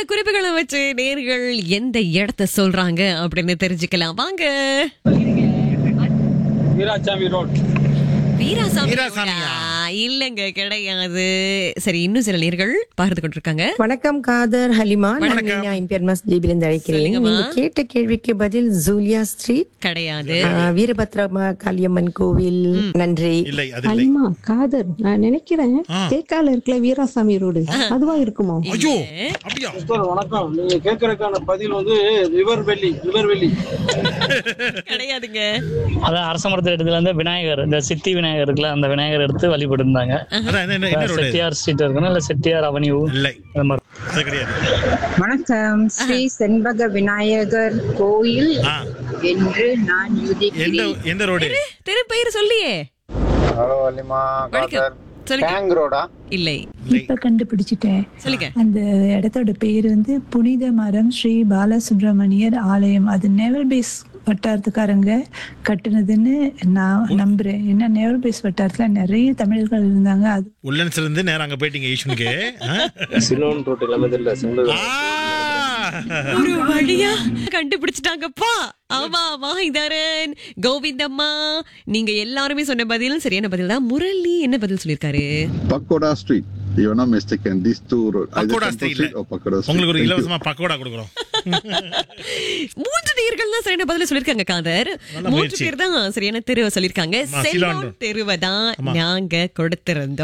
குறிப்புகளை வச்சு நேர்கள் எந்த இடத்த சொல்றாங்க அப்படின்னு தெரிஞ்சுக்கலாம் வாங்க வீராசாமி ரோட் வீராசாமி வீராசாமியா? ரோடா? இல்லங்க கிடையாது சரி இன்னும் சில நேர்கள் பகிர்ந்து கொண்டிருக்காங்க வணக்கம் காதர் ஹலிமா நான் வணக்கம். மீனா இம்பியர்மாஸ் ஜிபிலிருந்து அழைக்கிறேன் சொல்லுங்கம்மா. நீங்க கேட்ட கேள்விக்கு பதில் ஜூலியா ஸ்ட்ரீட் கிடையாது ஆ, வீரபத்ரமா காளியம்மன் கோவில் நன்றி இல்லை அது இல்லை அம்மா காதர் நான் நினைக்கிறேன் தேக்கால இருக்கல வீராசாமி ரோடு அதுவா இருக்குமோ ஐயோ அப்படியா சார் வணக்கம் நீங்க கேட்கறதுக்கான பதில் வந்து ரிவர் வெள்ளி ரிவர் வெள்ளி கிடையாதுங்க அதான் அரச மரத்து இடத்துல இருந்து விநாயகர் இந்த சித்தி விநாயகர் இருக்குல்ல அந்த விநாயகர் எடுத்து வழிபட்டு இருந்தாங்க அதான் என்ன- என்ன என்ன ரோடு செட்டியார் ஸ்ட்ரீட் இருக்கணும் இல்ல செட்டியார் அவனியூ இல்லை அந்த மாதிரி அது கிடையாது வணக்கம் ஸ்ரீ செண்பக விநாயகர் கோயில் ஆ என்று நான் எந்த யூகிக்கிறேன் எந்த ரோடு தெரு பெயர் சொல்லியே ஹலோ வள்ளிமா வணக்கம் காதர் சொல்லுங்க டேங் ரோடா இல்லை இப்ப கண்டுபிடிச்சிட்டேன் சொல்லுங்க அந்த இடத்தோட பேர் வந்து புனித மரம் ஸ்ரீ பாலசுப்ரமணியர் ஆலயம் அது நேவல் பேஸ் வட்டாரத்துக்காரங்க கட்டுனதுன்னு நான் நம்புறேன் ஏன்னா நேவல் பேஸ் வட்டாரத்துல நிறைய தமிழர்கள் இருந்தாங்க அது உள்ளன்ஸ்ல இருந்து நேரம் அங்க போயிட்டீங்க ஈஸ்வனுக்கு சிலோன் ரோட் எல்லாமே தெரியல செண்பக ஒரு வழியா கண்டுபிடிச்சிட்டாங்கப்பா ஆமா மாஹிதரன் கோவிந்தம்மா நீங்க எல்லாருமே சொன்ன பதில் சரியான பதில் தான் முரளி என்ன பதில் சொல்லிருக்காரு Pakoda Street. You're not mistaken. These two roads. Either pakoda Temple ஸ்ட்ரீட்ல Street or Pakoda Street. உங்களுக்கு ஒரு Thank you. இலவசமா பக்கோடா கொடுக்குறோம் மூன்று நேர்கள் தான் சரியான பதில சொல்லிருக்காங்க காதர் நல்ல மூன்று முயற்சி. பேர் தான் சரியான தெருவை சொல்லிருக்காங்க ஆமா, செல்லோன் சிலோன். தெருவை தான் ஆமா. நாங்க கொடுத்திருந்தோம்